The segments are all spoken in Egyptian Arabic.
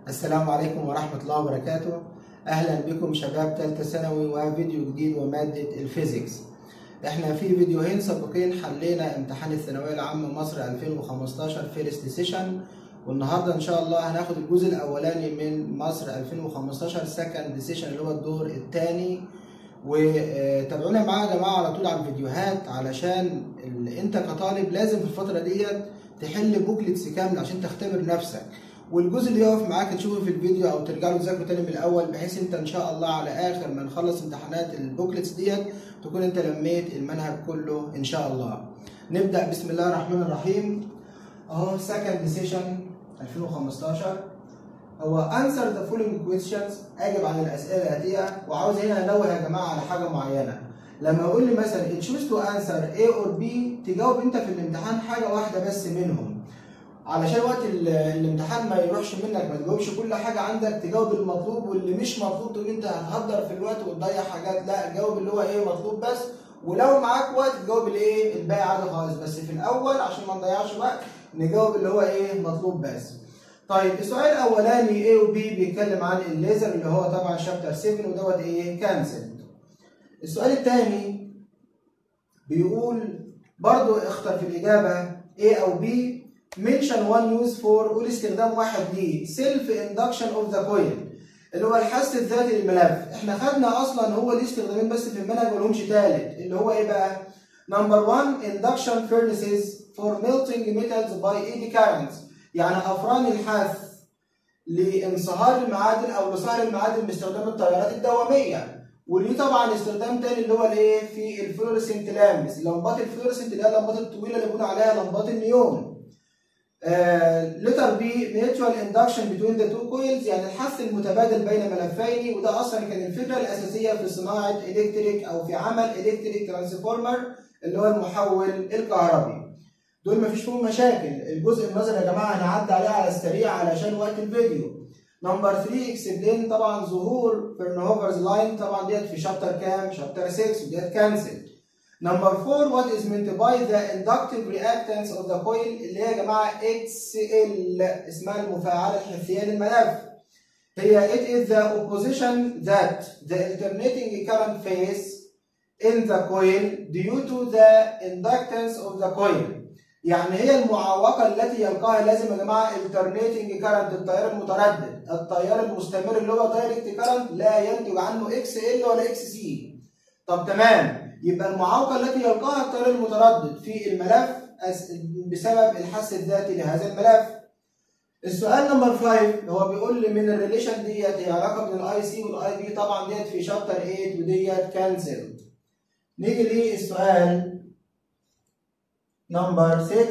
السلام عليكم ورحمة الله وبركاته أهلا بكم شباب ثالثة ثانوي وفيديو جديد ومادة الفيزيكس احنا في فيديوهين سابقين حلينا امتحان الثانوية العامة مصر 2015 فيرست سيشن والنهارده ان شاء الله هناخد الجزء الاولاني من مصر 2015 سكند سيشن اللي هو الدور الثاني وتابعونا معايا يا جماعه على طول على الفيديوهات علشان ال- انت كطالب لازم في الفتره ديت تحل بوكلتس كامله عشان تختبر نفسك والجزء اللي يقف معاك تشوفه في الفيديو او ترجع له تذاكره تاني من الاول بحيث انت ان شاء الله على اخر ما نخلص امتحانات البوكلتس ديت تكون انت لميت المنهج كله ان شاء الله نبدا بسم الله الرحمن الرحيم اهو سكند سيشن 2015 هو answer the following questions اجب عن الاسئله الاتيه وعاوز هنا انوه يا جماعه على حاجه معينه لما اقول لي مثلا choose to answer A or B تجاوب انت في الامتحان حاجه واحده بس منهم علشان وقت ال- الامتحان ما يروحش منك ما تجاوبش كل حاجه عندك تجاوب المطلوب واللي مش مطلوب تقول انت هتهدر في الوقت وتضيع حاجات لا جاوب اللي هو ايه مطلوب بس ولو معاك وقت تجاوب الايه الباقي عادي خالص بس في الاول عشان ما نضيعش وقت نجاوب اللي هو ايه مطلوب بس طيب السؤال الاولاني A و B بيتكلم عن الليزر اللي هو طبعا شابتر 7 ودوت ايه كانسل السؤال الثاني بيقول برضو اختر في الاجابه A او B mention one use for قول استخدام واحد ليه self induction of the coil اللي هو الحث الذاتي للملف احنا خدنا اصلا هو ليه استخدامين بس في المنهج ملهمش ثالث اللي هو ايه بقى نمبر 1 induction furnaces for melting metals by eddy currents يعني افران الحث لانصهار المعادن او لصهر المعادن باستخدام التيارات الدواميه وليه طبعا استخدام تاني اللي هو الايه في الفلورسنت لامبس لمبات الفلورسنت اللي هي اللمبات الطويله اللي بيقولوا عليها لمبات النيون لتر بي ميوتشوال اندكشن بتوين ذا تو كويلز يعني الحث المتبادل بين ملفين وده اصلا كان الفكره الاساسيه في صناعه الكتريك او في عمل الكتريك ترانسفورمر اللي هو المحول الكهربي دول مفيش فيهم مشاكل الجزء النظري يا جماعه هنعدي عليه على السريع علشان وقت الفيديو نمبر 3 اكسبلين طبعا ظهور فرنهوفرز لاين طبعا ديت في شابتر كام شابتر 6 وديت كانسل نمبر 4 what is meant by the inductive reactance of the coil اللي هي يا جماعه XL اسمها المفاعله الحثيه للملف هي it is the opposition that the alternating current face in the coil due to the inductance of the coil يعني هي المعوقة التي يلقاها لازم يا جماعة alternating current التيار المتردد التيار المستمر اللي هو direct current لا ينتج عنه XL ولا XC طب تمام يبقى المعوقة التي يلقاها التيار المتردد في الملف أس- بسبب الحث الذاتي لهذا الملف السؤال نمبر 5 هو بيقول لي من الريليشن ديت هي علاقة بين الاي سي والاي بي طبعا ديت في شابتر 8 وديت كانسلد نيجي للسؤال نمبر 6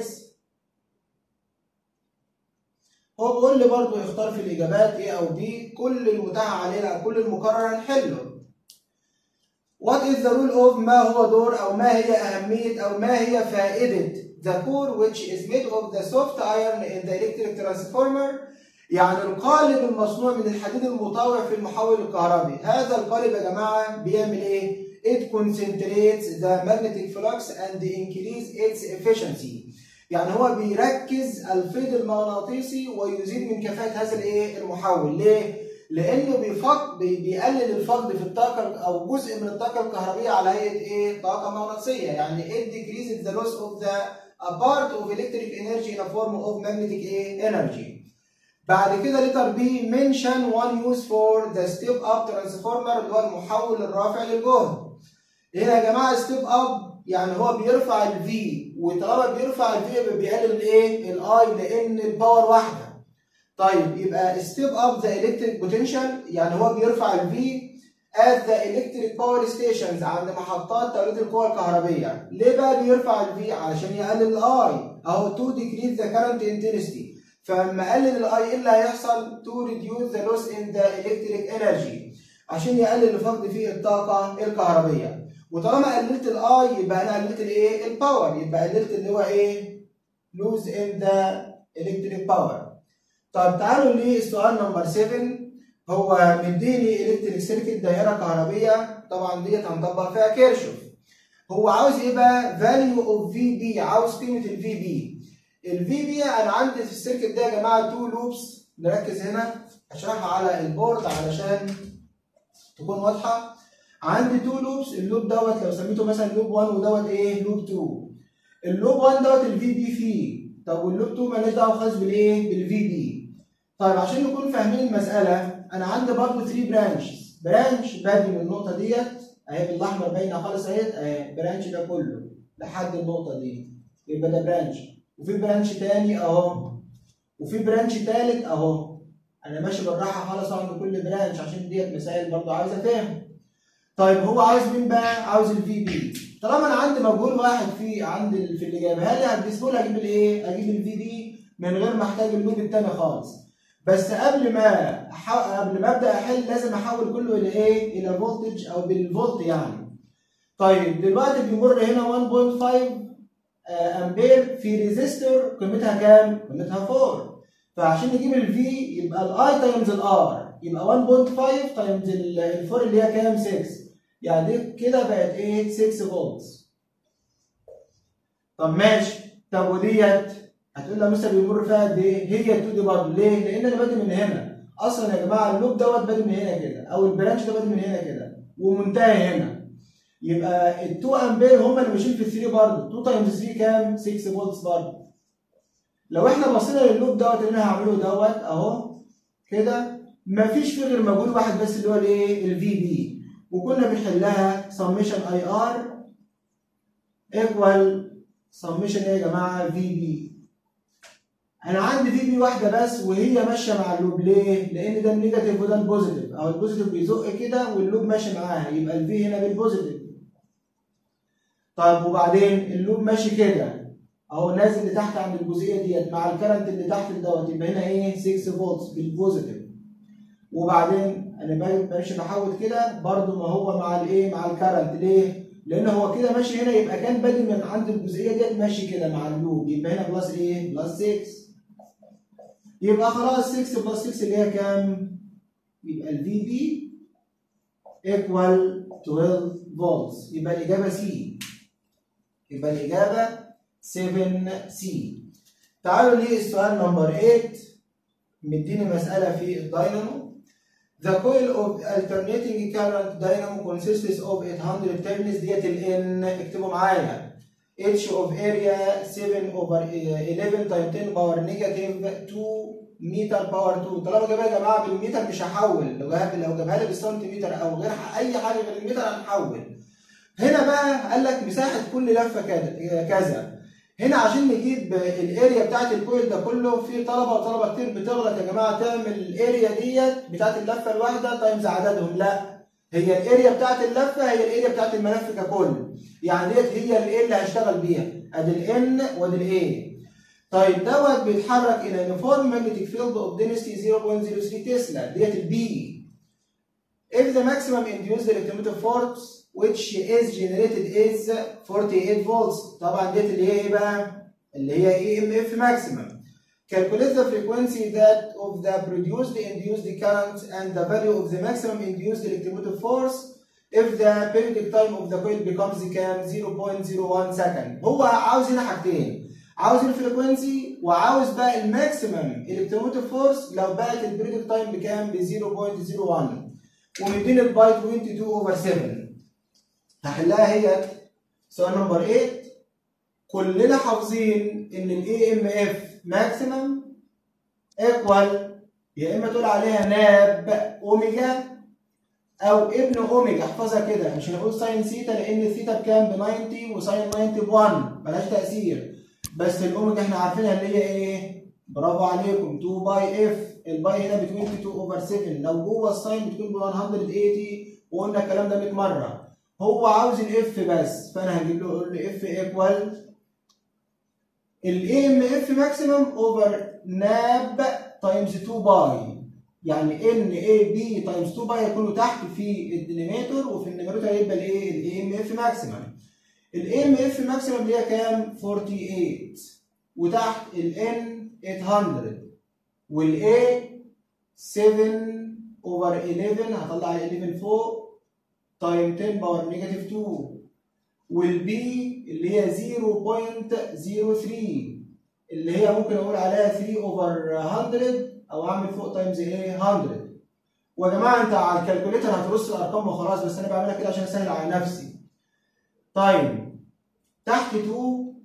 هو بيقول لي برضو اختار في الاجابات A او B كل المتاح علينا كل المقرر هنحله What is the rule of ما هو دور او ما هي اهمية او ما هي فائدة the core which is made of the soft iron in the electric transformer يعني القالب المصنوع من الحديد المطاوع في المحول الكهربي هذا القالب يا جماعة بيعمل ايه؟ It concentrates the magnetic flux and increase its efficiency يعني هو بيركز الفيض المغناطيسي ويزيد من كفاءة هذا الايه المحول ليه؟ لانه بيفق بي- بيقلل الفقد في الطاقة او جزء من الطاقة الكهربية على هيئة ايه؟ طاقة مغناطيسية يعني it decreases the loss of the a part of electric energy in a form of magnetic ايه؟ energy بعد كده لتر بي mention one use for the step up transformer اللي هو المحول الرافع للجهد هنا يا جماعه ستيب اب يعني هو بيرفع الفي وطالما بيرفع الفي يبقى بيقلل الايه الاي لان الباور واحده طيب يبقى ستيب اب ذا الكتريك بوتنشال يعني هو بيرفع الفي at the electric power stations عند محطات توليد القوى الكهربيه ليه بقى بيرفع الفي علشان يقلل الاي اهو to decrease the current intensity فلما قلل الاي ايه اللي هيحصل to reduce the loss in the electric energy عشان يقلل الفقد في الطاقه الكهربيه وطالما قللت الاي يبقى انا قللت الايه الباور يبقى قللت اللي هو ايه lose in the electric power طب تعالوا للسؤال نمبر 7 هو مديني الكتريك سيركت دائره كهربيه طبعا ديت هنطبق فيها كيرشوف هو عاوز ايه بقى فاليو اوف في بي عاوز قيمه الفي بي الفي بي انا عندي في السيركت ده يا جماعه تو لوبس نركز هنا هشرحها على البورد علشان تكون واضحه عندي تو لوبس اللوب دوت لو سميته مثلا لوب 1 ودوت ايه لوب 2 اللوب 1 دوت الفي بي فيه طب واللوب 2 ماليش دعوه خالص بالايه بالفي بي طيب عشان نكون فاهمين المساله انا عندي برضه 3 برانشز برانش بادي من النقطه ديت اهي بالاحمر باينه خالص اهي اهي برانش ده كله لحد النقطه دي يبقى ده برانش وفي برانش تاني اهو وفي برانش تالت اهو انا ماشي بالراحه خالص عند كل برانش عشان ديت مسائل برضه عايز افهم طيب هو عاوز مين بقى؟ عاوز الفي بي طالما انا عندي مجهول واحد في عند ال- في الاجابه هل هتجيبه لي اجيب الايه؟ اجيب الفي بي من غير ما احتاج اللوب التاني خالص بس قبل ما أح- قبل ما ابدا احل لازم احول كله الى ايه؟ الى فولتج او بالفولت يعني طيب دلوقتي بيمر هنا 1.5 آه، امبير في ريزيستور قيمتها كام؟ قيمتها 4 فعشان نجيب الفي يبقى الاي تايمز الار يبقى 1.5 تايمز ال 4 اللي هي كام 6 يعني دي كده بقت ايه 6 فولت طب ماشي طب وديت هتقول لي يا مستر بيمر فيها قد ايه هي 2 دي برضه ليه لان انا بادئ من هنا اصلا يا جماعه اللوب دوت بادئ من هنا كده او البرانش ده بادئ من هنا كده ومنتهي هنا يبقى ال 2 امبير هم اللي ماشيين في 3 برضه 2 تايمز 3 كام 6 فولت برضه لو احنا بصينا لللوب دوت اللي انا هعمله دوت اهو كده مفيش فيه غير مجهول واحد بس اللي هو الايه الفي بي وكنا بنحلها سميشن اي ار ايكوال سميشن ايه يا جماعه في بي انا عندي في بي واحده بس وهي ماشيه مع اللوب ليه؟ لان ده النيجاتيف وده البوزيتيف او البوزيتيف بيزق كده واللوب ماشي معاها يبقى الفي هنا بالبوزيتيف طيب وبعدين اللوب ماشي كده اهو نازل لتحت عند الجزئيه ديت مع الكرنت اللي تحت دوت يبقى هنا ايه 6 فولتس بالبوزيتيف وبعدين انا باجي- ماشي بحول كده برده ما هو مع الايه مع الكرنت ليه؟ لان هو كده ماشي هنا يبقى كان بادئ من عند الجزئيه ديت ماشي كده مع اللوب يبقى هنا بلس ايه؟ بلس 6 يبقى خلاص 6 بلس 6 اللي هي كام؟ يبقى الفي بي ايكوال 12 فولتس يبقى الاجابه سي يبقى الاجابه 7 سي تعالوا للسؤال نمبر 8 مديني مساله في الداينامو The coil of alternating current dynamo consists of 800 turns ديت ال N اكتبوا معايا H of area 7 over 11 times 10 power negative 2 متر باور 2 طالما جابها يا جماعه بالمتر مش هحول لو جابها لو جابها لي بالسنتيمتر او غير اي حاجه غير المتر هنحول هنا بقى قال لك مساحه كل لفه كذا كذا هنا عشان نجيب الاريا بتاعت الكويل ده كله في طلبه وطلبه كتير بتغلط يا جماعه تعمل الاريا ديت بتاعت اللفه الواحده تايمز عددهم لا هي الاريا بتاعت اللفه هي الاريا بتاعت الملف ككل يعني ديت هي الايه اللي هشتغل بيها ادي الان وادي الايه طيب دوت بيتحرك الى يونيفورم ماجنتيك فيلد اوف density 0.03 تسلا ديت البي if the maximum induced electromotive force which is generated is 48 volts طبعا ديت اللي هي ايه بقى؟ اللي هي اي ام اف maximum calculate the frequency that of the produced induced current and the value of the maximum induced electromotive force if the periodic time of the coil becomes كام 0.01 second هو عاوز هنا حاجتين عاوز الفريكونسي وعاوز بقى الماكسيمم الكتروموتيف فورس لو بقت البريدك تايم بكام ب 0.01 ومديني الباي 22 اوفر 7 هحلها هي سؤال نمبر 8 كلنا حافظين ان الاي ام اف ماكسيمم ايكوال يا اما تقول عليها ناب اوميجا او ابن اوميجا احفظها كده مش هنقول ساين ثيتا لان الثيتا بكام ب 90 وساين 90 ب 1 ملهاش تاثير بس الاوميجا احنا عارفينها اللي هي ايه برافو عليكم 2 باي اف الباي هنا ب 22 اوفر 7 لو جوه الساين بتكون ب 180 وقلنا الكلام ده 100 مره هو عاوز الاف بس فانا هجيب له اقول له اف ايكوال الاي ام اف ماكسيمم اوفر ناب تايمز 2 باي يعني ان اي بي تايمز 2 باي هيكونوا تحت في الديناميتور وفي النيميريتور هيبقى الايه الاي ام اف ماكسيمم الاي ام اف ماكسيمم اللي هي كام 48 وتحت الان 800 والاي 7 اوفر 11 هطلع ال 11 فوق تايم 10 باور نيجاتيف 2 والبي اللي هي 0.03 اللي هي ممكن اقول عليها 3 اوفر 100 او اعمل فوق تايمز ايه 100 ويا جماعه انت على الكالكوليتر هترص الارقام وخلاص بس انا بعملها كده عشان اسهل على نفسي تايم تحت 2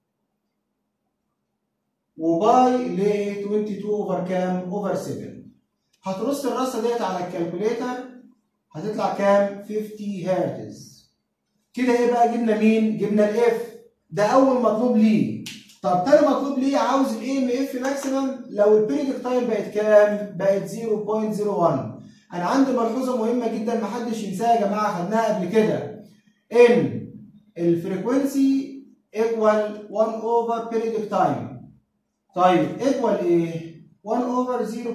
وباي ل 22 اوفر كام؟ اوفر 7 هترص الرصه ديت على الكالكوليتر هتطلع كام؟ 50 هرتز كده ايه بقى جبنا مين؟ جبنا الاف ده اول مطلوب ليه طب تاني مطلوب ليه عاوز الاي ام اف ماكسيمم لو البيريدك تايم بقت كام؟ بقت 0.01 انا عندي ملحوظه مهمه جدا محدش ينساها يا جماعه خدناها قبل كده ان الفريكونسي ايكوال 1 اوفر بيريدك تايم طيب ايكوال ايه؟ 1 اوفر 0.01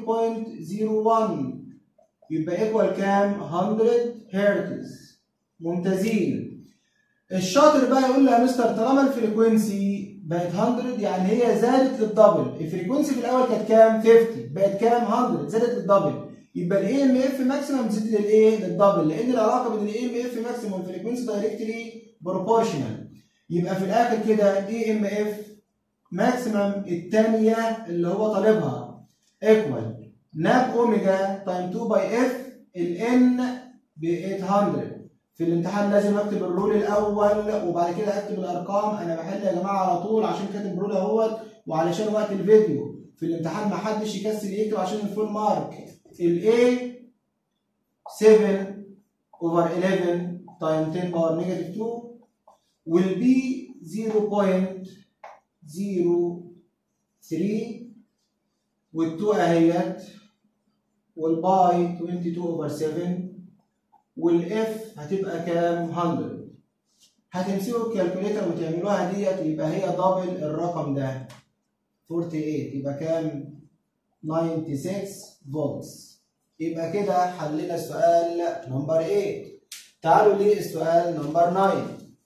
يبقى ايكوال كام؟ 100 هرتز ممتازين الشاطر بقى يقول لي يا مستر طالما الفريكونسي بقت 100 يعني هي زادت للدبل الفريكونسي في الاول كانت كام 50 بقت كام 100 زادت للدبل يبقى الاي ام اف ماكسيمم تزيد للايه للدبل لان العلاقه بين الاي ام اف ماكسيمم والفريكونسي دايركتلي بروبورشنال يبقى في الاخر كده الاي ام اف ماكسيمم الثانيه اللي هو طالبها ايكوال ناب اوميجا تايم 2 باي اف الان ب 800 في الامتحان لازم اكتب الرول الاول وبعد كده اكتب الارقام انا بحل يا جماعه على طول عشان كاتب الرول اهوت وعلشان وقت الفيديو في الامتحان ما حدش يكسل يكتب عشان الفول مارك الاي 7 اوفر 11 تايم 10 باور نيجاتيف 2 والبي 0.03 وال2 اهيت والباي 22 اوفر 7 والاف هتبقى كام 100 هتمسكوا الكالكوليتر وتعملوها ديت يبقى هي دبل الرقم ده 48 يبقى كام 96 فولتس يبقى كده حلينا السؤال نمبر 8 تعالوا للسؤال نمبر 9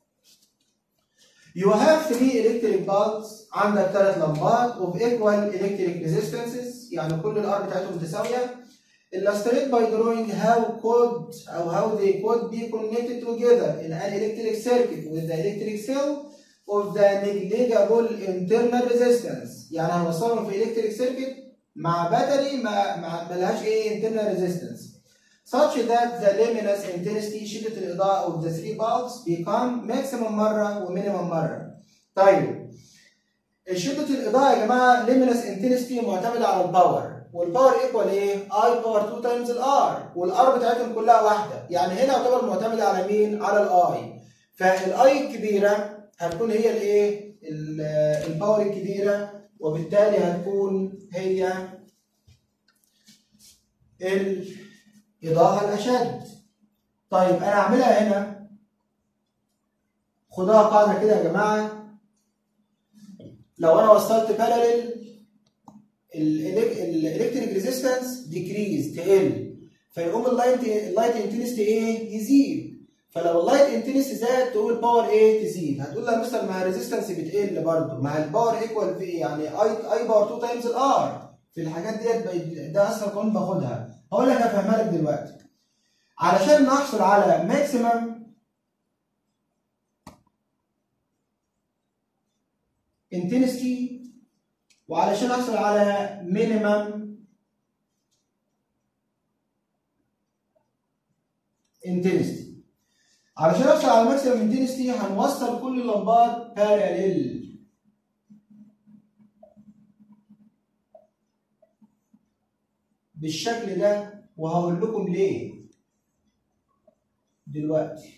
You have three electric bulbs عندك ثلاث لمبات of equal electric resistances يعني كل الار بتاعتهم متساويه illustrate by drawing how could or how they could be connected together in an electric circuit with the electric cell of the negligible internal resistance يعني هنوصلهم في electric circuit مع باتري ما ما ملهاش ايه internal resistance such that the luminous intensity شدة الإضاءة of the three bulbs become maximum مرة ومينيمم مرة. طيب شدة الإضاءة يا جماعة luminous intensity معتمدة على الباور والباور ايكوال ايه؟ اي باور 2 تايمز الار والار بتاعتهم كلها واحده يعني هنا يعتبر معتمده على مين؟ على الاي فالاي الكبيره هتكون هي الايه؟ الباور الكبيره وبالتالي هتكون هي الاضاءه الاشد طيب انا اعملها هنا خدوها قاعده كده يا جماعه لو انا وصلت باراليل الالكتريك ريزيستنس ديكريز تقل فيقوم اللايت اللايت انتنستي ايه يزيد فلو اللايت انتنستي زاد تقول الباور ايه تزيد هتقول لها مثلا مع الريزيستنس بتقل برضه مع الباور ايكوال في ايه يعني اي اي باور 2 تايمز الار في الحاجات ديت ده اسهل قانون باخدها هقول لك هفهمها لك دلوقتي علشان نحصل على ماكسيمم انتنستي وعلشان احصل على مينيمم انتنستي علشان احصل على ماكسيمم انتنستي هنوصل كل اللمبات باراليل بالشكل ده وهقول لكم ليه دلوقتي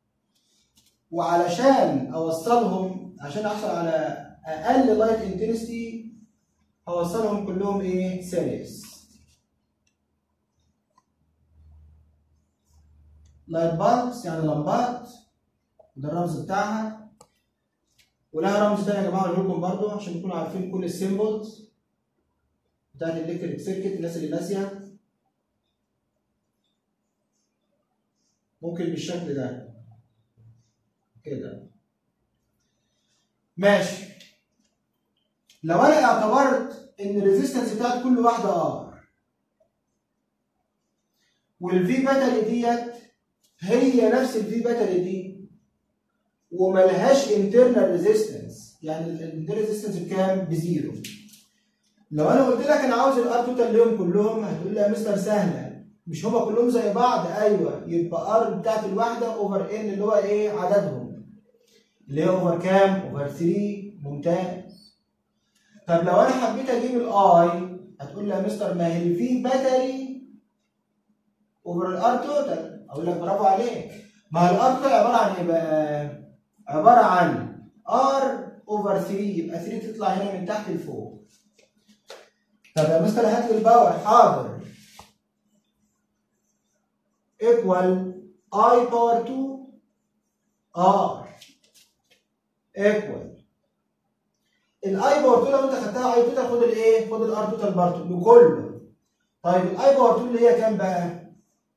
وعلشان اوصلهم عشان احصل على اقل لايت انتنستي هوصلهم كلهم ايه سيريس لايت بالبس يعني لمبات ده الرمز بتاعها ولها رمز تاني يا جماعه اقول لكم برضو عشان تكونوا عارفين كل السيمبلز بتاعت الالكتريك سيركت الناس اللي ناسيه ممكن بالشكل ده كده ماشي لو انا اعتبرت ان الريزيستنس بتاعت كل واحده ار والفي باتري ديت هي نفس الفي باتري دي وملهاش انترنال ريزيستنس يعني الانترنال ريزيستنس بكام؟ بزيرو لو انا قلت لك انا عاوز الار توتال ليهم كلهم هتقول لي يا مستر سهله مش هما كلهم زي بعض ايوه يبقى ار بتاعت الواحده اوفر ان اللي هو ايه عددهم اللي هي اوفر كام اوفر 3 ممتاز طب لو انا حبيت اجيب الاي هتقول لي يا مستر ما هي الفي باتري اوفر الار توتال اقول لك برافو عليك ما هو الار توتال عباره عن ايه بقى عباره عن ار اوفر 3 يبقى 3 تطلع هنا من تحت لفوق طب يا مستر هات لي الباور حاضر equal i باور 2 r equal الاي باور 2 لو انت خدتها اي توتال خد الايه؟ خد الار توتال برضه بكله طيب الاي باور 2 اللي هي كام بقى؟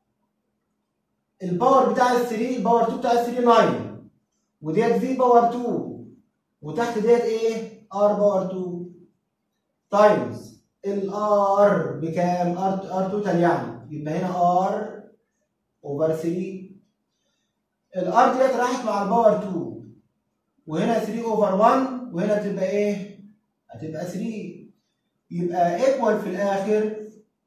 الباور بتاع ال 3 الباور 2 بتاع ال 3 9 وديت في باور 2 وتحت ديت ايه؟ ار باور 2 تايمز الار بكام؟ ار ار توتال يعني يبقى هنا ار اوفر 3 الار ديت راحت مع الباور 2 وهنا 3 اوفر 1 وهنا تبقى ايه؟ هتبقى 3 يبقى ايكوال في الاخر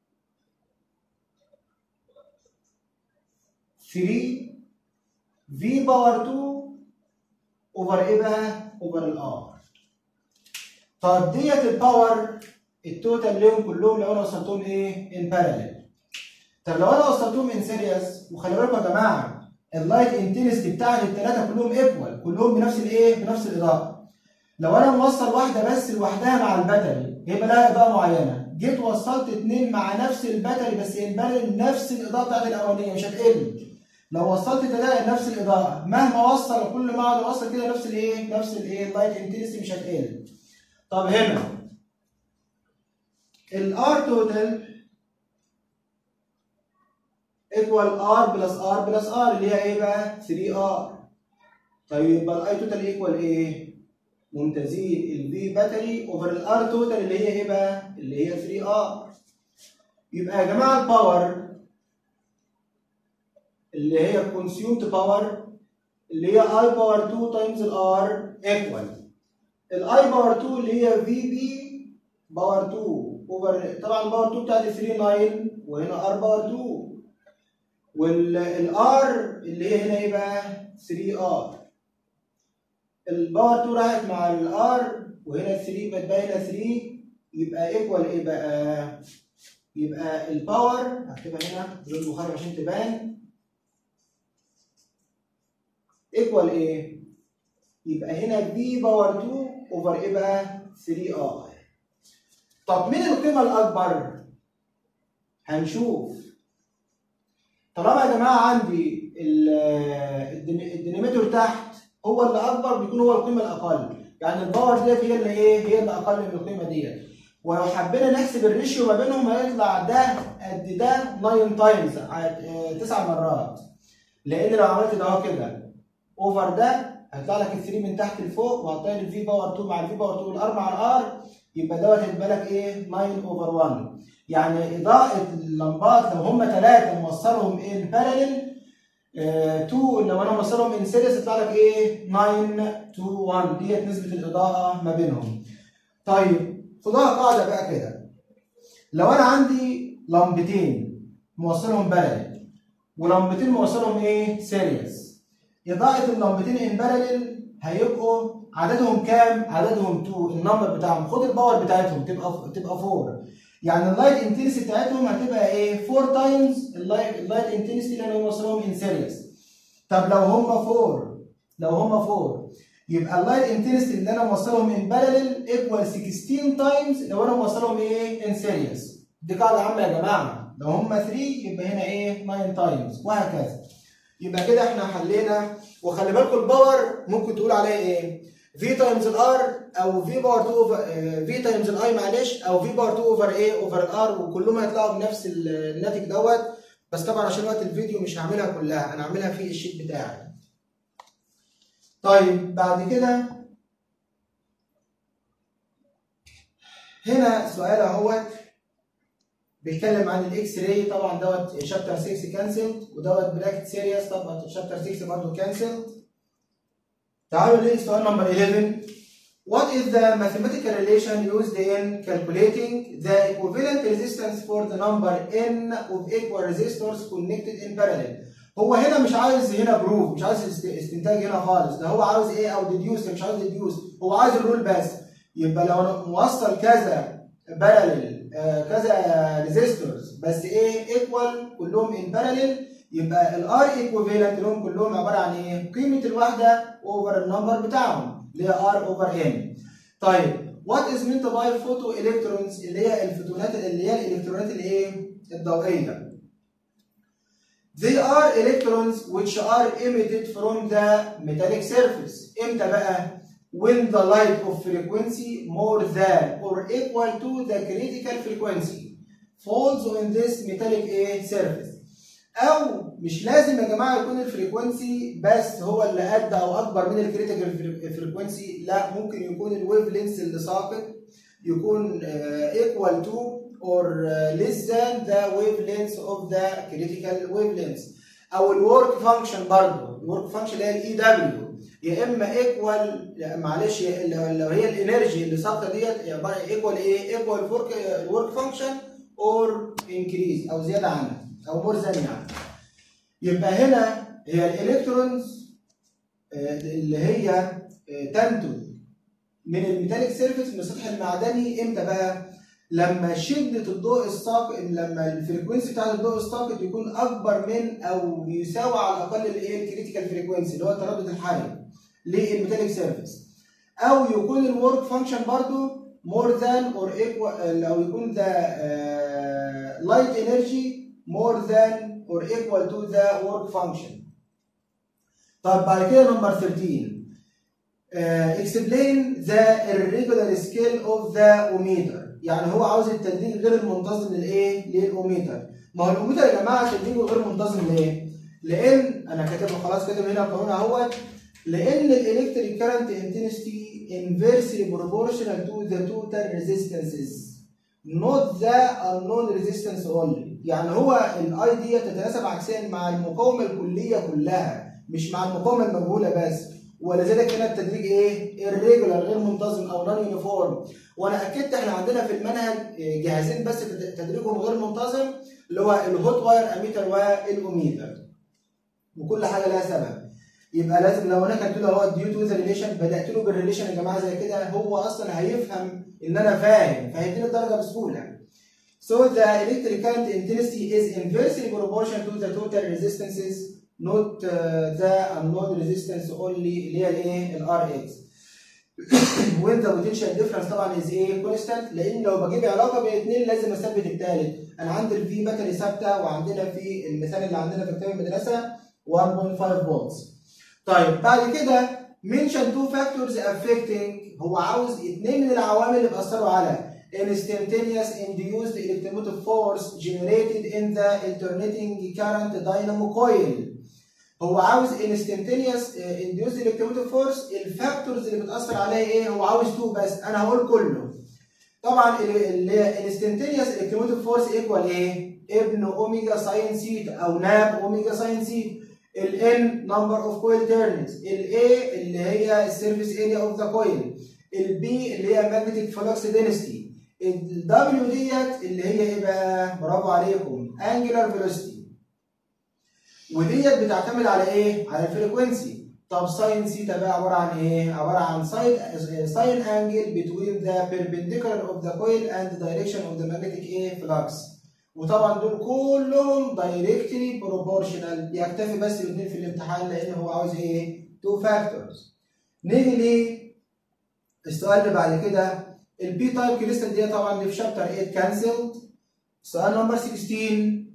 3 في باور 2 اوفر ايه بقى؟ اوفر الار طب ديت الباور التوتال ليهم كلهم لو انا وصلتهم ايه؟ ان باراليل طب لو انا وصلتهم ان سيريس وخلي بالكم يا جماعه اللايت انتنستي بتاع الثلاثه كلهم ايكوال كلهم بنفس الايه؟ بنفس الاضاءه لو انا موصل واحده بس لوحدها مع الباتري هيبقى لها اضاءه معينه جيت وصلت اتنين مع نفس الباتري بس الباتري نفس الاضاءه بتاعت الاولانيه مش هتقل لو وصلت ثلاثه نفس الاضاءه مهما وصل كل ما اقعد اوصل كده نفس الايه نفس الايه اللايت انتنسيتي مش هتقل طب هنا الار توتال ايكوال ار بلس ار بلس ار اللي هي ايه بقى 3 ار طيب يبقى الاي توتال ايكوال ايه ممتازين الفي باتري اوفر الار توتال اللي هي ايه بقى اللي هي 3 ار يبقى يا جماعه الباور اللي هي كونسيومد باور اللي هي اي باور 2 تايمز الار ايكوال الاي باور 2 اللي هي في بي باور 2 اوفر طبعا الباور 2 بتاعت 3 9 وهنا ار باور 2 والار اللي هي هنا ايه بقى 3 ار الباور 2 راحت مع الار وهنا 3 بقت باينه 3 يبقى ايكوال ايه بقى يبقى الباور هكتبها هنا بدون بخاري عشان تبان ايكوال ايه يبقى هنا في باور 2 اوفر ايه بقى 3 ار طب مين القيمه الاكبر هنشوف طالما يا جماعه عندي الديناميتور تحت هو اللي اكبر بيكون هو القيمه الاقل يعني الباور ديت هي اللي ايه هي اللي اقل من القيمه ديت ولو حبينا نحسب الريشيو ما بينهم هيطلع ده قد ده 9 تايمز 9 مرات لان لو عملت ده اهو كده اوفر ده هيطلع لك ال 3 من تحت لفوق وهتلاقي الفي باور 2 مع الفي باور 2 والار مع الار يبقى دوت هيبقى لك ايه 9 اوفر 1 يعني اضاءه اللمبات لو هم ثلاثه موصلهم ان باراليل 2 لو انا موصلهم ان سيريس يطلع لك ايه 9 تو 1 ديت نسبه الاضاءه ما بينهم طيب خدوها قاعده بقى كده لو انا عندي لمبتين موصلهم باراليل ولمبتين موصلهم ايه سيريس اضاءه اللمبتين ان باراليل هيبقوا عددهم كام عددهم 2 النمبر بتاعهم خد الباور بتاعتهم تبقى تبقى 4 يعني اللايت انتنسيتي بتاعتهم هتبقى ايه 4 تايمز اللايت اللايت انتنسيتي اللي انا موصلهم ان سيريس طب لو هم 4 لو هم 4 يبقى اللايت انتنسيتي اللي انا موصلهم ان باراليل ايكوال 16 تايمز لو انا موصلهم ايه ان سيريس دي قاعده عامه يا جماعه لو هم 3 يبقى هنا ايه 9 تايمز وهكذا يبقى كده احنا حلينا وخلي بالكم الباور ممكن تقول عليه ايه في تايمز الار او في باور 2 اوفر في تايمز الاي معلش او في باور 2 اوفر ايه اوفر الار وكلهم هيطلعوا بنفس الناتج دوت بس طبعا عشان وقت الفيديو مش هعملها كلها انا هعملها في الشيت بتاعي طيب بعد كده هنا سؤال اهوت بيتكلم عن الاكس راي طبعا دوت شابتر 6 كانسلد ودوت براكت سيريس طبعا شابتر 6 برضه كانسلد تعالوا نلاقي سؤال نمبر 11 What is the mathematical relation used in calculating the equivalent resistance for the number n of equal resistors connected in parallel؟ هو هنا مش عايز هنا بروف مش عايز است- استنتاج هنا خالص ده هو عاوز ايه او ديديوس مش عاوز ديديوس هو عايز الرول بس يبقى لو انا موصل كذا باراليل كذا ريزيستورز بس ايه ايكوال كلهم ان باراليل يبقى الار ايكوفالنت لهم كلهم عباره عن ايه؟ قيمه الوحده اوفر النمبر بتاعهم اللي هي ار اوفر ان. طيب وات از مينت باي فوتو الكترونز اللي هي الفوتونات اللي هي الالكترونات اللي ايه؟ الضوئيه. They are electrons which are emitted from the metallic surface. امتى بقى؟ When the light of frequency more than or equal to the critical frequency falls on this metallic ايه؟ surface. او مش لازم يا جماعه يكون الفريكونسي بس هو اللي قد او اكبر من الكريتيكال فريكونسي لا ممكن يكون الويف لينس اللي ساقط يكون ايكوال تو اور less than the wavelength of the critical wavelength او الورك فانكشن برضه الورك فانكشن اللي هي الاي دبليو يا اما ايكوال معلش لو هي الانرجي اللي ساقطه ديت عباره ايكوال ايه ايكوال الورك فانكشن اور انكريز او زياده عنها او مور ذان يعني يبقى هنا هي الالكترونز اللي هي تنتج من الميتاليك سيرفيس من السطح المعدني امتى بقى؟ لما شدة الضوء الساقط لما الفريكونسي بتاع الضوء الساقط يكون أكبر من أو يساوي على الأقل الإيه الكريتيكال فريكونسي اللي هو التردد الحرج للميتاليك سيرفيس أو يكون الورك فانكشن برضو more than or equal أو يكون ذا light energy more than or equal to the work function. طب بعد كده نمبر 13 uh, explain the irregular scale of the ohmmeter يعني هو عاوز التدريج غير المنتظم للايه؟ للاوميتر. ما هو الاوميتر يا جماعه تدريجه غير منتظم ليه؟ لان انا كاتبه خلاص كاتب هنا القانون اهوت لان الالكتريك كارنت انتنسيتي inversely proportional to the total resistances not the unknown resistance only يعني هو الاي دي تتناسب عكسيا مع المقاومه الكليه كلها مش مع المقاومه المجهوله بس ولذلك هنا التدريج ايه؟ irregular غير منتظم او نون يونيفورم وانا اكدت احنا عندنا في المنهج جهازين بس تدريجهم غير منتظم اللي هو الهوت واير اميتر والاوميتر وكل حاجه لها سبب يبقى لازم لو انا كتبت له هو ديو تو ذا ريليشن بدات له بالريليشن يا جماعه زي كده هو اصلا هيفهم ان انا فاهم فهيديني الدرجه بسهوله So the electric current intensity is inversely proportional to the total resistances not uh, the unknown resistance only اللي هي الايه؟ الار اكس. when the potential difference طبعا is ايه؟ constant لان لو بجيب علاقه بين الاثنين لازم اثبت الثالث. انا عندي الفي باتري ثابته وعندنا في المثال اللي عندنا في كتاب المدرسه 1.5 volts. طيب بعد كده mention two factors affecting هو عاوز اثنين من العوامل اللي بيأثروا على instantaneous induced electromotive force generated in the alternating current dynamo coil هو عاوز instantaneous induced electromotive force الفاكتورز اللي بتأثر عليها ايه هو عاوز تو بس انا هقول كله طبعا الانستنتينيوس electromotive force ايكوال ايه ابن اوميجا ساين سيتا او ناب اوميجا ساين سيتا ال N number of coil turns ال A اللي هي السيرفيس اريا اوف ذا كويل ال B اللي هي magnetic flux density ال W ديت اللي هي ايه بقى برافو عليكم angular velocity وديت بتعتمد على ايه على الفريكونسي طب ساين سيتا بقى عباره عن ايه عباره عن ساين ساين انجل between the perpendicular of the coil and the direction of the magnetic ايه flux وطبعا دول كلهم دايركتلي بروبورشنال يكتفي بس باثنين في الامتحان لان هو عاوز ايه؟ تو فاكتورز. نيجي للسؤال اللي بعد كده البي تايب كريستال دي طبعا دي في شابتر 8 كانسلد. سؤال نمبر 16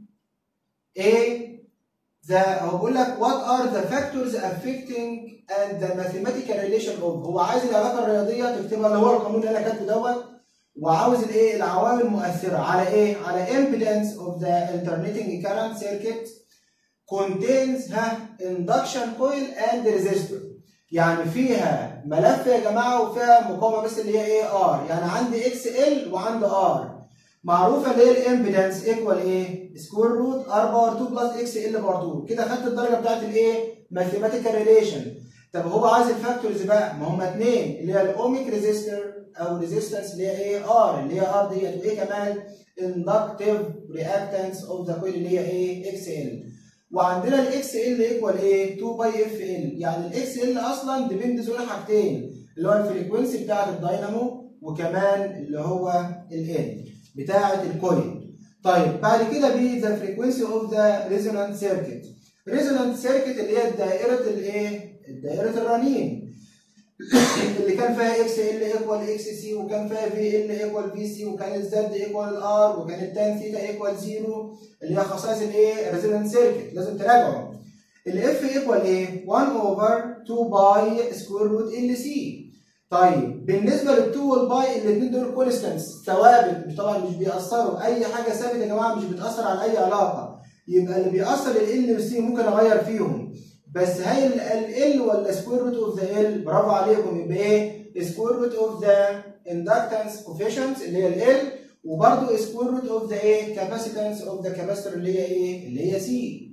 A ذا هو بيقول لك what are the factors affecting and the mathematical relation of هو عايز العلاقه الرياضيه تكتبها اللي هو القانون اللي انا كاتبه دوت وعاوز الايه العوامل المؤثره على ايه على impedance of the alternating current circuit contains ها induction coil and resistor يعني فيها ملف يا جماعه وفيها مقاومه بس اللي هي ايه ار يعني عندي اكس ال وعندي ار معروفه اللي هي الامبيدنس ايكوال ايه سكوير روت ار باور 2 بلس اكس ال باور 2 كده خدت الدرجه بتاعت الايه ماثيماتيكال ريليشن طب هو عايز الفاكتورز بقى ما هم اثنين اللي هي الاوميك ريزيستور او ريزيستنس اللي هي ايه ار اللي هي ار ديت وايه كمان inductive reactance of the coil اللي هي ايه اكس ال وعندنا الاكس ال ايكوال ايه 2 باي اف ال يعني الاكس ال اصلا ديبندز على حاجتين اللي هو الفريكونسي بتاعه الداينامو وكمان اللي هو ال بتاعه الكويل طيب بعد كده بي ذا فريكونسي اوف ذا ريزونانت سيركت ريزونانت سيركت اللي هي دائره الايه دائره الرنين اللي كان فيها اكس ال ايكوال اكس سي وكان فيها في ال ايكوال في سي وكان الزد ايكوال ار وكان التان ثيتا ايكوال زيرو اللي هي خصائص الايه الريزونانت سيركت لازم تراجعوا الاف ايكوال ايه 1 اوفر 2 باي سكوير روت ال سي طيب بالنسبه لل2 والباي الاثنين دول كونستانتس ثوابت مش طبعا مش بيأثروا اي حاجه ثابته يا جماعه مش بتأثر على اي علاقه يبقى اللي بيأثر ال والسي ممكن اغير فيهم بس هي ال ولا سكوير روت اوف ذا ال برافو عليكم يبقى ايه سكوير روت اوف ذا اندكتنس كوفيشنت اللي هي ال وبرده سكوير روت اوف ذا ايه كاباسيتنس اوف ذا كاباستور اللي هي ايه اللي هي سي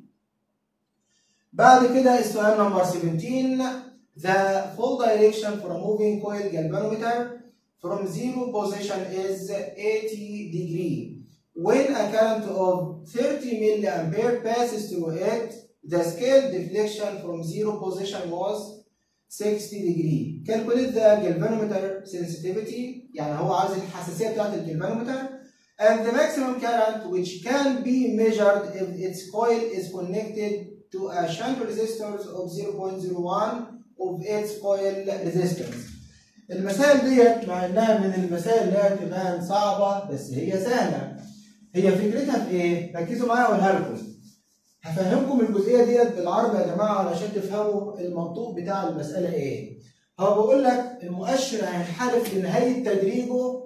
بعد كده السؤال نمبر 17 The full direction for a moving coil galvanometer from zero position is 80 degree. When a current of 30 milliampere passes through it, the scale deflection from zero position was 60 degree. Calculate the galvanometer sensitivity يعني هو عايز الحساسية بتاعت الجلفانومتر and the maximum current which can be measured if its coil is connected to a shunt resistance of 0.01 of its coil resistance. المسائل ديت مع انها من المسائل اللي هي تبان صعبه بس هي سهله. هي فكرتها في ايه؟ ركزوا معايا واقولها لكم. هفهمكم الجزئيه ديت بالعربي يا جماعه علشان تفهموا المنطوق بتاع المساله ايه. هو بقول لك المؤشر هينحرف لنهايه تدريجه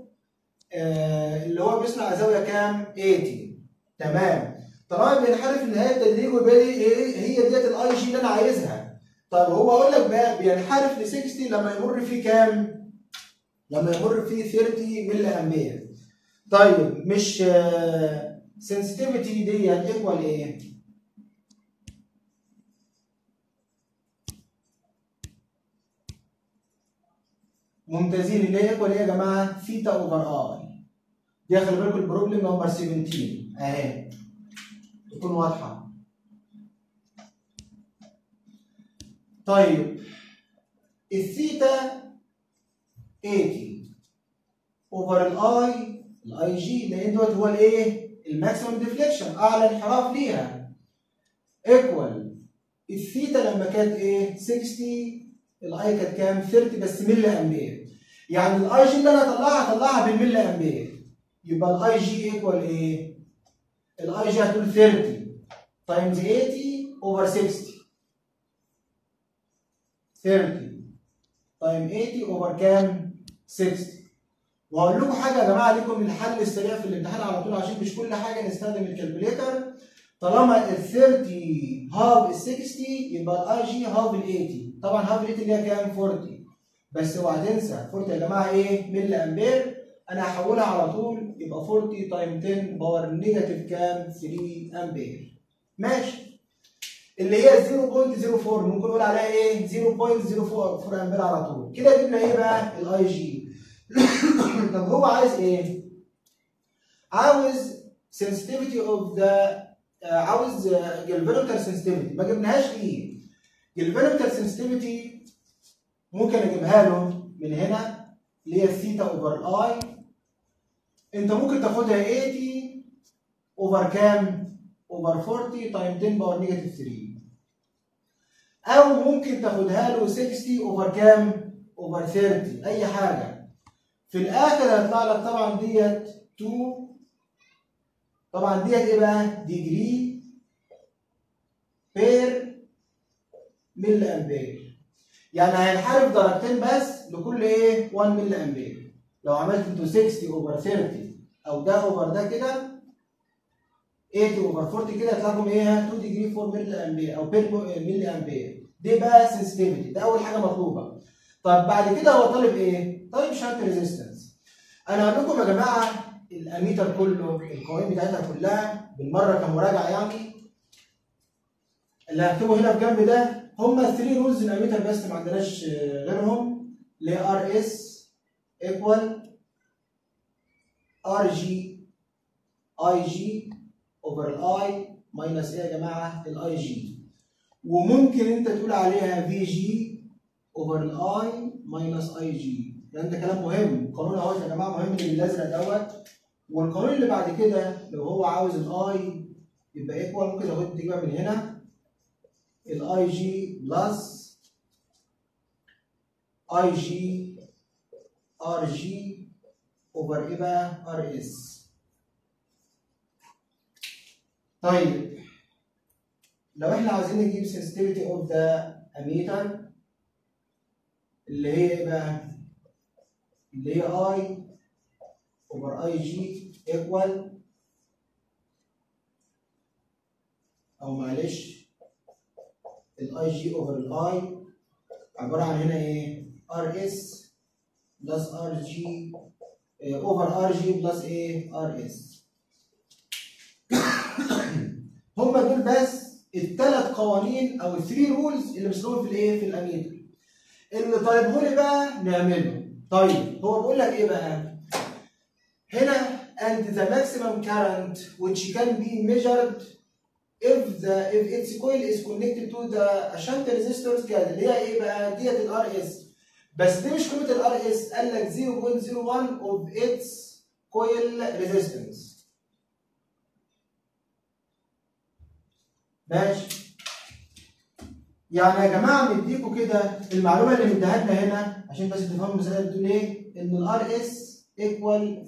آه اللي هو بيصنع زاويه كام؟ 80 تمام. طالما بينحرف لنهايه تدريجه يبقى ايه؟ هي ديت الاي جي اللي انا عايزها. طب هو اقول لك بقى بينحرف ل 60 لما يمر فيه كام؟ لما يمر فيه 30 ملي امبير. طيب مش سنسيتيفيتي دي ايكوال ايه؟ ممتازين اللي هي ايكوال ايه يا جماعه؟ ثيتا اوفر اي. دي خلي بالكم البروبلم نمبر 17 اهي تكون واضحه. طيب الثيتا 80 اوفر الاي الاي جي لان دوت هو الايه؟ الماكسيمم ديفليكشن اعلى انحراف ليها ايكوال الثيتا لما كانت ايه؟ 60 الاي كانت كام؟ 30 بس ملي امبير يعني الاي جي اللي انا هطلعها هطلعها بالملي امبير يبقى الاي جي ايكوال ايه؟ الاي جي هتقول 30 تايمز 80 اوفر 60 30 تايم 80 اوفر كام؟ 60 وهقول لكم حاجه يا جماعه ليكم الحل السريع في الامتحان على طول عشان مش كل حاجه نستخدم الكالكوليتر طالما ال 30 هاف ال 60 يبقى الاي جي هاف ال 80 طبعا هاف ال 80 اللي هي كام؟ 40 بس اوعى تنسى 40 يا جماعه ايه؟ ملي امبير انا هحولها على طول يبقى 40 تايم 10 باور نيجاتيف كام؟ 3 امبير ماشي اللي هي 0.04 ممكن نقول عليها ايه 0.04 امبير على طول كده جبنا ايه بقى الاي جي طب هو عايز ايه عاوز sensitivity of the عاوز galvanometer sensitivity ما جبناهاش ليه galvanometer sensitivity ممكن اجيبها له من هنا اللي هي الثيتا اوفر اي انت ممكن تاخدها 80 اوفر كام اوفر 40 تايم 10 باور نيجاتيف 3 او ممكن تاخدها له 60 اوفر كام اوفر 30 اي حاجه في الاخر هيطلع لك طبعا ديت 2 طبعا ديت ايه بقى ديجري بير ملي امبير يعني هينحرف درجتين بس لكل ايه 1 ملي امبير لو عملت انتوا 60 اوفر 30 او ده اوفر ده كده 80 اوفر 40 كده هيطلع لكم ايه 2 ديجري 4 ملي امبير او بير ملي امبير دي بقى سنسيتيفيتي ده اول حاجه مطلوبه طب بعد كده هو طالب ايه طالب شانت ريزيستنس انا هقول لكم يا جماعه الاميتر كله القوائم بتاعتها كلها بالمره كمراجعه يعني اللي هكتبه هنا في جنب ده هما الثري رولز الاميتر بس ما عندناش غيرهم اللي هي ار اس ايكوال ار جي اي جي اوفر الاي ماينس ايه يا جماعه الاي جي وممكن انت تقول عليها في جي اوفر الاي ماينس اي جي ده انت كلام مهم القانون اهو يا جماعه مهم اللي بالازرق دوت والقانون اللي بعد كده لو هو عاوز الاي يبقى ايكوال ممكن تاخد تجيبها من هنا الاي جي بلس اي جي ار جي اوفر ايه بقى ار اس طيب لو احنا عايزين نجيب sensitivity of the ammeter اللي هي ايه بقى اللي هي I over IG equal او معلش الاي جي اوفر الاي عباره عن هنا ايه ار اس بلس ار جي اوفر ار جي بلس ايه ار اس هم دول بس الثلاث قوانين او الثري رولز اللي بيصيروا في الايه في الاميتر اللي طالبه لي بقى نعمله طيب هو بيقول لك ايه بقى هنا and the maximum current which can be measured if the if its coil is connected to the shunt resistors كده اللي هي ايه بقى ديت الار اس بس دي مش قيمه الار اس قال لك 0.01 of its coil resistance ماشي يعني يا جماعه مديكوا كده المعلومه اللي مديها لنا هنا عشان بس تفهموا المساله بتقول ايه ان الار اس ايكوال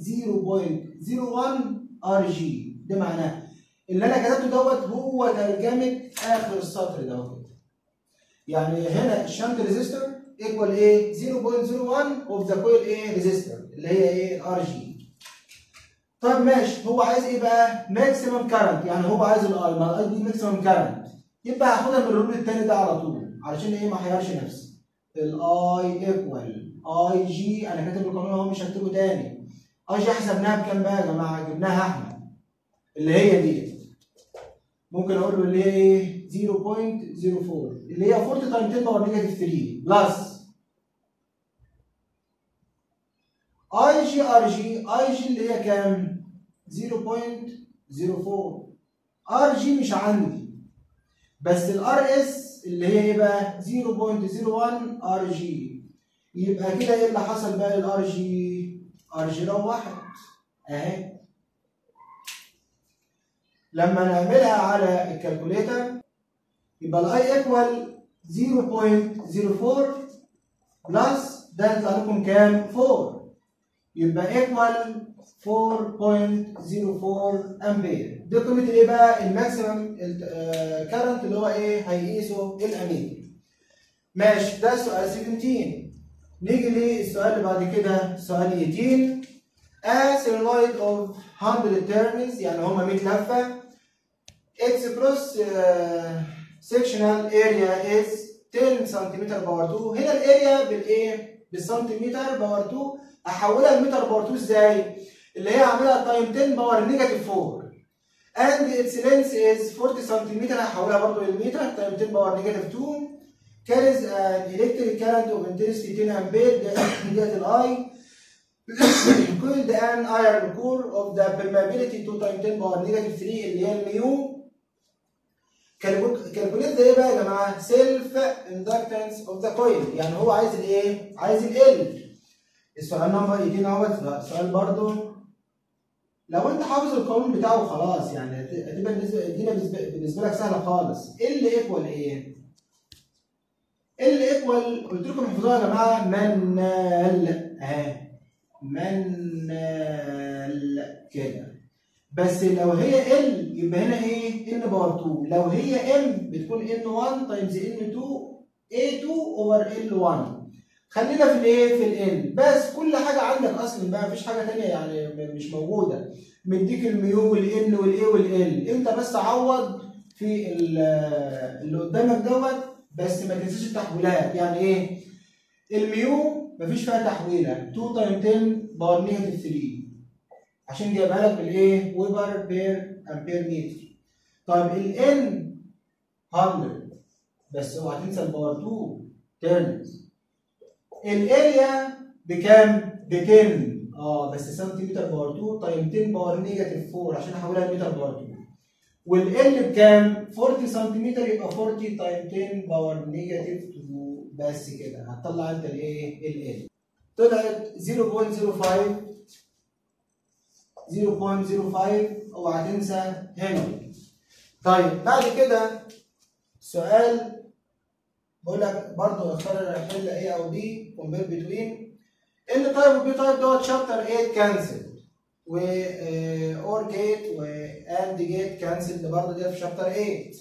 0.01 ار جي ده معناه اللي انا كتبته دوت هو ترجمه اخر السطر دوت يعني هنا الشنت ريزيستور ايكوال ايه 0.01 اوف ذا كويل ايه ريزيستور اللي هي ايه الار جي طيب ماشي هو عايز ايه بقى ماكسيمم كارنت يعني هو عايز الاي ما الاي دي ماكسيمم كارنت يبقى هاخدها من الرول الثاني ده على طول علشان ايه ما احيرش نفسي الاي ايكوال اي جي انا كاتب القانون اهو مش هكتبه تاني اي جي حسبناها بكام بقى يا جماعه جبناها احنا اللي هي دي ممكن اقول له اللي هي ايه 0.04 اللي هي 40 تايم 10 باور نيجاتيف 3 بلس اي جي ار جي اي جي اللي هي كام 0.04 ار جي مش عندي بس الار اس اللي هي ايه بقى 0.01 ار جي يبقى كده ايه اللي حصل بقى للار جي ار جي روحت اهي لما نعملها على الكالكوليتر يبقى الاي ايكوال 0.04 بلس ده يطلع لكم كام 4 يبقى ايكوال 4.04 امبير دي قيمه ايه بقى الماكسيمم كارنت اللي هو ايه هيقيسه الاميتر ماشي ده سؤال 17 نيجي للسؤال اللي بعد كده سؤال 18 A solenoid of 100 turns يعني هما 100 لفه its cross uh, sectional area is 10 سنتيمتر باور 2 هنا الاريا بالايه بالسنتيمتر باور 2 احولها لمتر باور 2 ازاي اللي هي عاملها تايم 10 باور نيجاتيف 4 and its length is 40 سنتيمتر هحولها برضه للمتر تايم 10 باور نيجاتيف 2 carries an electric current of intensity 10 ampere ديت الاي coiled an iron core of the permeability 2 times 10 باور نيجاتيف 3 اللي هي الميو كالكوليت ده ايه بقى يا جماعه؟ سيلف اندكتنس اوف ذا كويل يعني هو عايز الايه؟ عايز ال السؤال نمبر يدينا اهوت سؤال برضه لو انت حافظ القانون بتاعه خلاص يعني هتبقى الدنيا بالنسبه لك سهله خالص ال ايكوال ايه؟ ال ايكوال قلت لكم احفظوها يا جماعه منال اهي منال كده بس لو هي ال يبقى هنا ايه؟ ان باور 2 لو هي ام بتكون ان 1 تايمز ان 2 a2 اوفر ال 1 خلينا في الايه؟ في ال بس كل حاجه عندك اصلا بقى مفيش حاجه ثانيه يعني مش موجوده مديك الميو والان والاي والال انت بس عوض في اللي قدامك دوت بس ما تنساش التحويلات يعني ايه؟ الميو مفيش فيها تحويله 2 تايم 10 باور نيجاتيف 3 عشان جايبها لك بالايه؟ ويبر بير امبير متر. طيب الان 100 بس اوعى تنسى الباور 2 تيرنز الاريا بكام؟ ب 10 اه بس سنتيمتر باور 2 تايم 10 باور نيجاتيف 4 عشان احولها لمتر باور 2 والال بكام؟ 40 سنتيمتر يبقى 40 تايم 10 باور نيجاتيف 2 بس كده هتطلع انت الايه؟ ال طلعت 0.05 0.05 اوعى تنسى هنري طيب بعد كده سؤال بقول لك برضه اختار حل A او B compare between ان تايب وبي تايب دوت شابتر 8 كانسل و اور جيت واند جيت كانسل برضه ديت في شابتر 8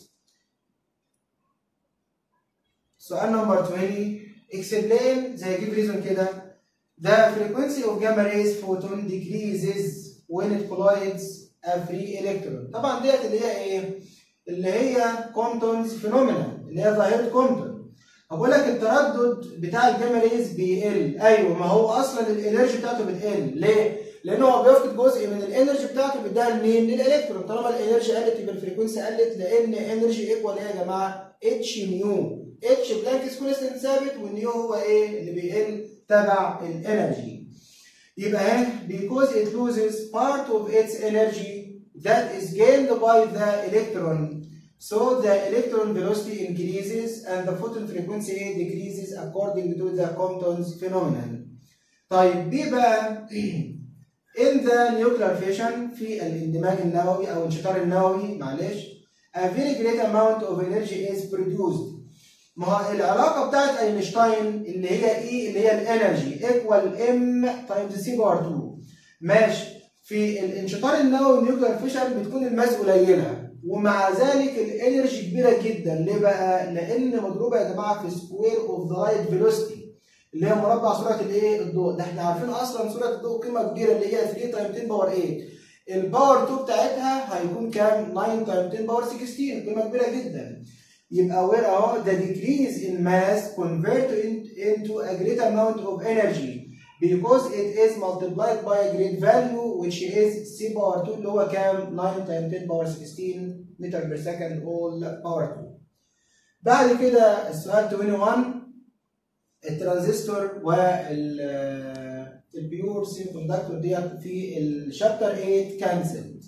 سؤال نمبر 20 explain زي جيب ريزون كده the frequency of gamma rays photon decreases when it collides a free electron طبعا ديت اللي هي ايه؟ اللي هي كومتونز فينومينا اللي هي ظاهره كومتون هقول لك التردد بتاع الجاما ريز بيقل ايوه ما هو اصلا الانرجي بتاعته بتقل ليه؟ لان هو بيفقد جزء من الانرجي بتاعته بيديها لمين؟ للالكترون طالما الانرجي قلت يبقى الفريكونسي قلت لان انرجي ايكوال ايه يا جماعه؟ اتش نيو اتش بلانكس كونستنت ثابت والنيو هو ايه؟ اللي بيقل تبع الانرجي يبقى اهي because it loses part of its energy that is gained by the electron So the electron velocity increases and the photon frequency decreases according to the Compton's phenomenon. طيب دي بقى in the nuclear fission في الاندماج النووي او الانشطار النووي معلش a very great amount of energy is produced. ما هو العلاقة بتاعت اينشتاين اللي هي ايه اللي هي الانرجي equal m times c باور 2 ماشي في الانشطار النووي النيوكلير فيشن بتكون الماس قليله ومع ذلك الانرجي كبيره جدا ليه بقى؟ لان مضروبه يا جماعه في سكوير اوف ذا لايت فيلوسيتي اللي هي مربع سرعه الايه؟ الضوء ده احنا عارفين اصلا سرعه الضوء قيمه كبيره اللي هي 3 تايم 10 باور 8 الباور 2 بتاعتها هيكون كام؟ 9 تايم 10 باور 16 قيمه كبيره جدا يبقى وير اهو the decrease in mass convert into a great amount of energy because it is multiplied by a great value which is c power 2 اللي هو كام 9 times 10 power 16 متر per second all power 2 بعد كده السؤال 21 الترانزستور وال البيور سيمي كوندكتور ديت في الشابتر 8 كانسلد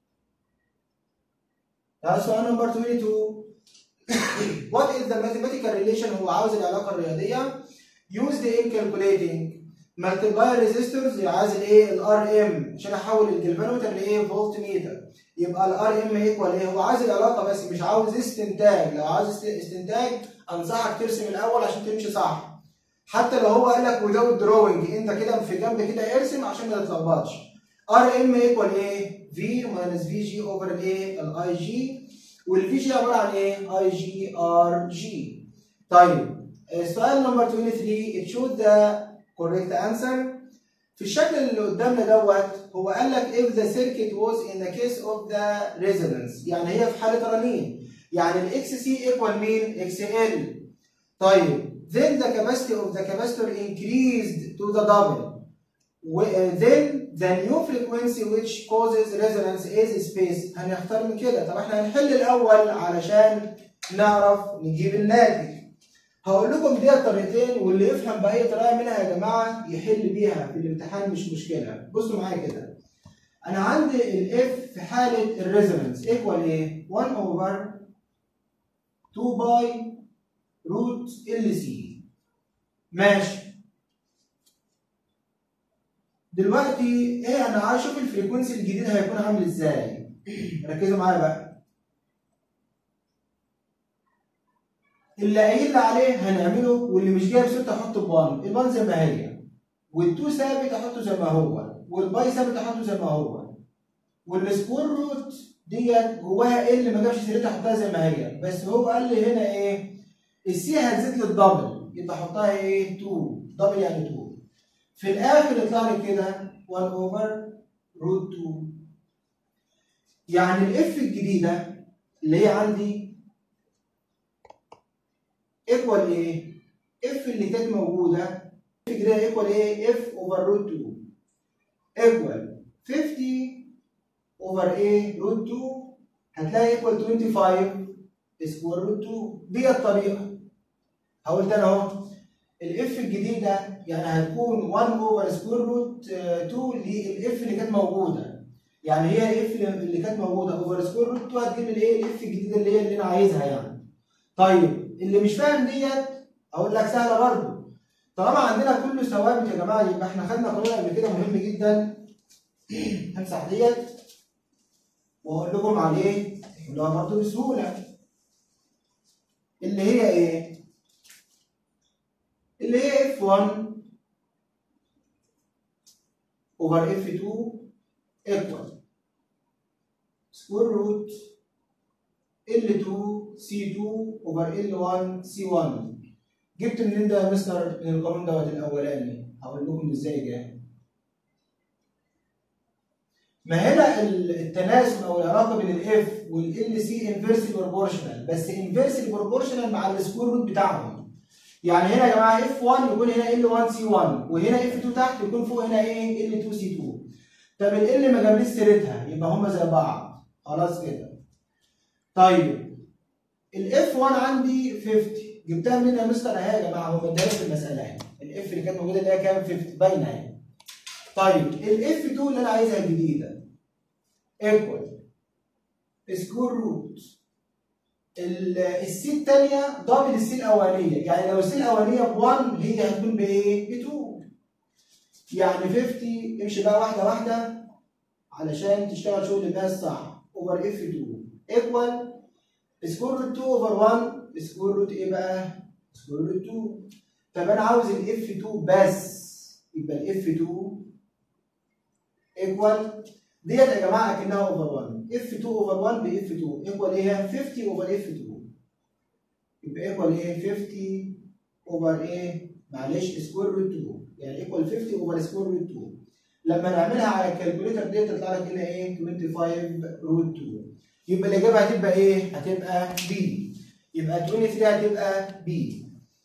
سؤال نمبر 22 What is the mathematical relation هو عاوز العلاقة الرياضية used in calculating multiply resistors عايز الايه الار ام عشان احول الجلفانومتر لايه فولت متر يبقى الار ام ايكوال ايه هو عايز العلاقه بس مش عاوز استنتاج لو عاوز استنتاج انصحك ترسم الاول عشان تمشي صح حتى لو هو قال لك without drawing انت كده في جنب كده ارسم عشان ما تتلخبطش ار ام ايكوال ايه في ماينس في جي اوفر الايه الاي جي والفي جي عباره عن ايه اي جي ار جي طيب السؤال نمبر 23 it shows the correct answer في الشكل اللي قدامنا دوت هو قال لك if the circuit was in the case of the resonance يعني هي في حالة رنين يعني الاكس سي ايكوال مين؟ اكس ال طيب then the capacity of the capacitor increased to the double then the new frequency which causes resonance is space هنختار من كده طب احنا هنحل الاول علشان نعرف نجيب الناتج هقول لكم دي طريقتين واللي يفهم باي طريقه منها يا جماعه يحل بيها في الامتحان مش مشكله بصوا معايا كده انا عندي الاف في حاله الريزونانس ايكوال ايه 1 اوفر 2 باي روت ال سي ماشي دلوقتي ايه انا عايز اشوف الفريكونسي الجديد هيكون عامل ازاي ركزوا معايا بقى اللي قايل لي عليه هنعمله واللي مش جايب ستة احطه بان البان زي ما هي والتو ثابت احطه زي ما هو والباي ثابت احطه زي ما هو والسكوير روت ديت جواها ال ما جابش سيرتها احطها زي ما هي بس هو قال لي هنا ايه السي هتزيد للدبل يبقى احطها ايه 2 دبل يعني 2 في الاخر يطلع لي كده 1 اوفر روت 2 يعني الاف الجديده اللي هي عندي ايكوال ايه؟ اف اللي كانت موجوده اف جديده ايكوال ايه؟ اف اوفر روت 2 ايكوال 50 اوفر ايه؟ روت 2 هتلاقي ايكوال 25 سكوير روت 2 دي الطريقه هقول تاني اهو الاف الجديده يعني هتكون 1 اوفر سكوير روت 2 للاف اللي كانت موجوده يعني هي الاف اللي كانت موجوده اوفر سكوير روت 2 هتجيب الايه الاف الجديده اللي هي اللي انا عايزها يعني طيب اللي مش فاهم ديت اقول لك سهله برضه طالما عندنا كله ثوابت يا جماعه يبقى احنا خدنا قانون قبل كده مهم جدا همسح ديت واقول لكم عليه اللي هو برضه بسهوله اللي هي ايه؟ اللي هي F1 over F2 equal square root L2 C2 over L1 C1 جبت منين ده يا مستر من القانون دوت الاولاني هقول لكم ازاي جه ما هنا التناسب او العلاقه بين الاف والال سي انفيرسلي بروبورشنال بس انفيرسلي بروبورشنال مع السكوير روت بتاعهم يعني هنا يا جماعه اف 1 يكون هنا ال 1 سي 1 وهنا اف 2 تحت يكون فوق هنا ايه ال 2 سي 2 طب ال ما جابليش سيرتها يبقى هما زي بعض خلاص كده طيب الاف 1 عندي 50 جبتها منين يا مستر اهي يا جماعه هو مديها في المساله اهي الاف اللي كانت موجوده اللي هي كام 50 باينه اهي طيب الاف 2 اللي انا عايزها الجديده ايكوال سكوير روت السي الثانيه دبل السي الاولانيه يعني لو السي الاولانيه ب 1 هي هتكون بايه؟ ب 2 يعني 50 امشي بقى واحده واحده علشان تشتغل شغل الماس صح اوفر اف 2 ايكوال سكوير روت 2 اوفر 1 سكوير روت ايه بقى؟ سكوير روت 2 طب انا عاوز الاف 2 بس يبقى الاف 2 ايكوال ديت يا جماعه اكنها اوفر 1 اف 2 اوفر 1 باف 2 ايكوال ايه 50 اوفر اف 2 يبقى ايكوال ايه 50 اوفر ايه معلش سكوير روت 2 يعني ايكوال 50 اوفر سكوير روت 2 لما نعملها على الكالكوليتر ديت تطلع لك هنا ايه 25 روت 2 يبقى الاجابه هتبقى ايه هتبقى بي يبقى 23 هتبقى بي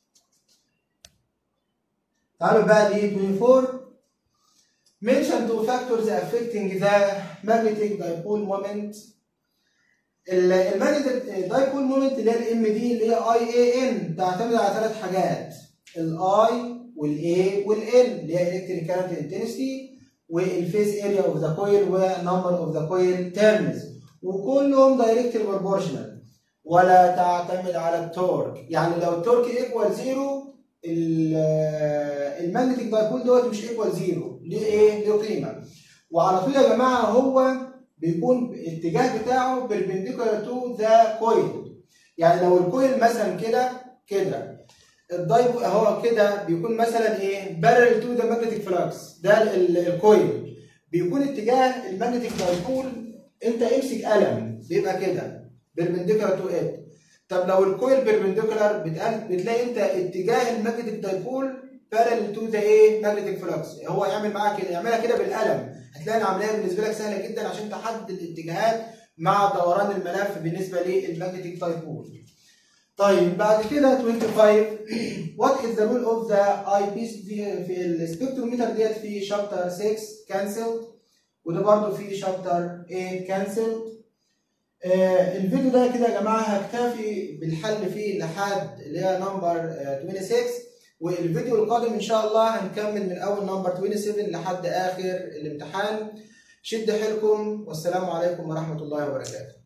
تعالوا بقى ل 24 mention two factors affecting the magnetic dipole moment المagnetic dipole moment اللي هي الام دي اللي هي اي اي ان تعتمد على ثلاث حاجات الاي والاي والان اللي هي electric current intensity والفيس اريا اوف ذا كويل ونمبر اوف ذا كويل تيرمز وكلهم دايركتلي بروبورشنال ولا تعتمد على التورك يعني لو التورك ايكوال زيرو الماجنتيك دايبول دوت مش ايكوال زيرو ليه ايه؟ ليه قيمه وعلى طول يا جماعه هو بيكون الاتجاه بتاعه بيربنديكولار تو ذا كويل يعني لو الكويل مثلا كده كده الدايبو هو كده بيكون مثلا ايه؟ بارل تو ذا ماجنتيك فلكس ده الكويل بيكون اتجاه الماجنتيك دايبول انت امسك قلم بيبقى كده بيربنديكولار تو ات طب لو الكويل بيربنديكولار بتلاقي انت اتجاه الماجنتيك دايبول بارل تو ذا ايه ماجنتيك فلكس هو يعمل معاك كده يعملها كده بالقلم هتلاقي العمليه بالنسبه لك سهله جدا عشان تحدد الاتجاهات مع دوران الملف بالنسبه للماجنتيك دايبول طيب بعد كده 25 وات از ذا رول اوف ذا اي بيس في في السبكتروميتر ديت في شابتر 6 كانسلد وده برضه في شابتر 8 كانسلد آه الفيديو ده كده يا جماعه هكتفي بالحل فيه لحد اللي هي نمبر آه 26 والفيديو القادم ان شاء الله هنكمل من اول نمبر 27 لحد اخر الامتحان شد حيلكم والسلام عليكم ورحمه الله وبركاته